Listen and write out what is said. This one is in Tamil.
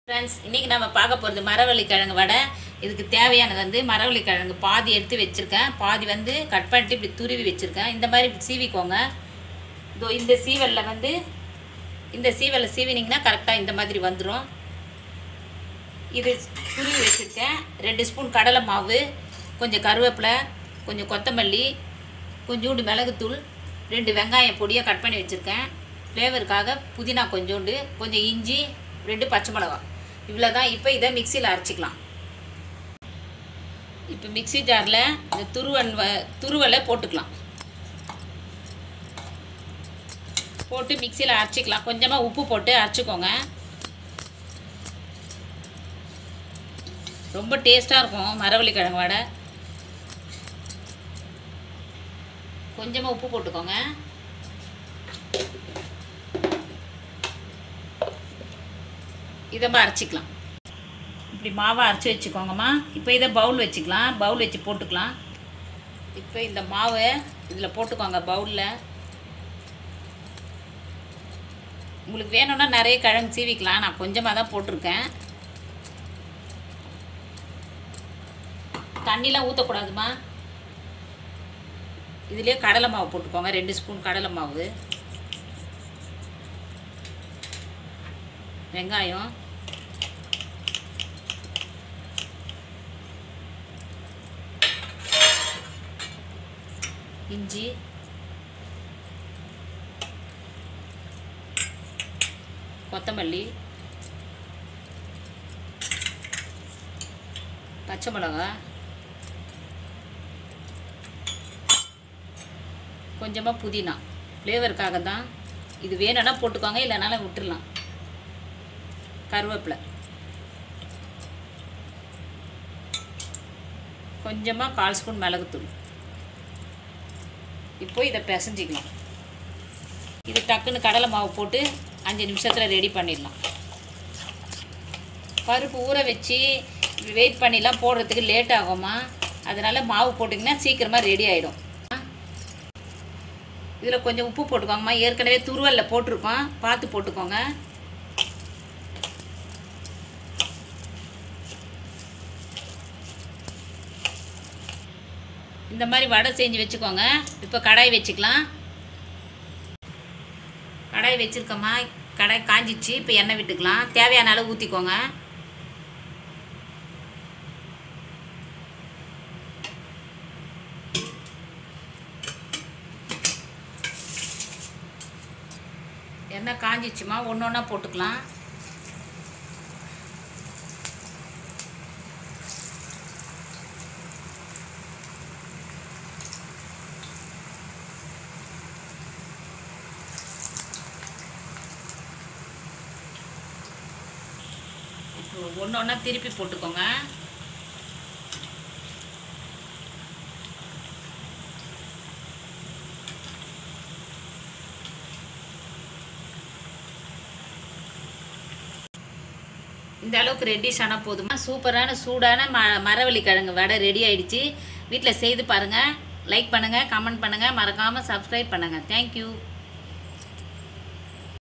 ஃப்ரெண்ட்ஸ் இன்றைக்கி நம்ம பார்க்க போகிறது மரவள்ளி கிழங்கு வடை இதுக்கு தேவையானது வந்து மரவள்ளி கிழங்கு பாதி எடுத்து வச்சுருக்கேன் பாதி வந்து கட் பண்ணிட்டு இப்படி துருவி வச்சுருக்கேன் இந்த மாதிரி இப்படி சீவிக்கோங்க இதோ இந்த சீவலில் வந்து இந்த சீவலில் சீவினிங்கன்னா கரெக்டாக இந்த மாதிரி வந்துடும் இது துருவி வச்சுருக்கேன் ரெண்டு ஸ்பூன் கடலை மாவு கொஞ்சம் கருவேப்பிலை கொஞ்சம் கொத்தமல்லி கொஞ்சோண்டு மிளகுத்தூள் ரெண்டு வெங்காயம் பொடியாக கட் பண்ணி வச்சுருக்கேன் ஃப்ளேவருக்காக புதினா கொஞ்சோண்டு கொஞ்சம் இஞ்சி ரெண்டு பச்சை மிளகா இவ்வளோ தான் இப்போ இதை மிக்சியில் அரைச்சிக்கலாம் இப்போ மிக்ஸி ஜாரில் இந்த துருவன் வ துருவலை போட்டுக்கலாம் போட்டு மிக்சியில் அரைச்சிக்கலாம் கொஞ்சமாக உப்பு போட்டு அரைச்சிக்கோங்க ரொம்ப டேஸ்ட்டாக இருக்கும் மரவள்ளி கிழங்கு வடை கொஞ்சமாக உப்பு போட்டுக்கோங்க இதை அரைச்சிக்கலாம் இப்படி மாவை அரைச்சி வச்சுக்கோங்கம்மா இப்போ இதை பவுல் வச்சுக்கலாம் பவுல் வச்சு போட்டுக்கலாம் இப்போ இந்த மாவை இதில் போட்டுக்கோங்க பவுலில் உங்களுக்கு வேணும்னா நிறைய கிழங்கு சீவிக்கலாம் நான் கொஞ்சமாக தான் போட்டிருக்கேன் தண்ணிலாம் ஊற்றக்கூடாதுமா இதுலேயே கடலை மாவு போட்டுக்கோங்க ரெண்டு ஸ்பூன் கடலை மாவு வெங்காயம் இஞ்சி கொத்தமல்லி பச்சை மிளகா கொஞ்சமாக புதினா ஃப்ளேவருக்காக தான் இது வேணும்னா போட்டுக்கோங்க இல்லைனாலும் விட்டுறலாம் கருவேப்பிலை கொஞ்சமாக கால் ஸ்பூன் மிளகுத்தூள் இப்போ இதை பிசைஞ்சிக்கலாம் இது டக்குன்னு கடலை மாவு போட்டு அஞ்சு நிமிஷத்தில் ரெடி பண்ணிடலாம் பருப்பு ஊற வச்சு வெயிட் பண்ணிலாம் போடுறதுக்கு லேட் ஆகுமா அதனால் மாவு போட்டிங்கன்னா சீக்கிரமாக ரெடி ஆகிடும் இதில் கொஞ்சம் உப்பு போட்டுக்கோங்கம்மா ஏற்கனவே துருவலில் போட்டிருக்கோம் பார்த்து போட்டுக்கோங்க இந்த மாதிரி வடை செஞ்சு வச்சுக்கோங்க இப்போ கடாய் வச்சுக்கலாம் கடாய் வச்சுருக்கோம்மா கடாய் காஞ்சிச்சு இப்போ எண்ணெய் விட்டுக்கலாம் தேவையான அளவு ஊற்றிக்கோங்க எண்ணெய் காஞ்சிச்சுமா ஒன்று ஒன்றா போட்டுக்கலாம் இப்போ ஒன்று ஒன்றா திருப்பி போட்டுக்கோங்க இந்த அளவுக்கு ரெட்டிஷ் ஆனால் போதுமா சூப்பரான சூடான ம மரவள்ளி கிழங்கு வடை ரெடி ஆயிடுச்சு வீட்டில் செய்து பாருங்கள் லைக் பண்ணுங்கள் கமெண்ட் பண்ணுங்கள் மறக்காமல் சப்ஸ்கிரைப் பண்ணுங்கள் தேங்க்யூ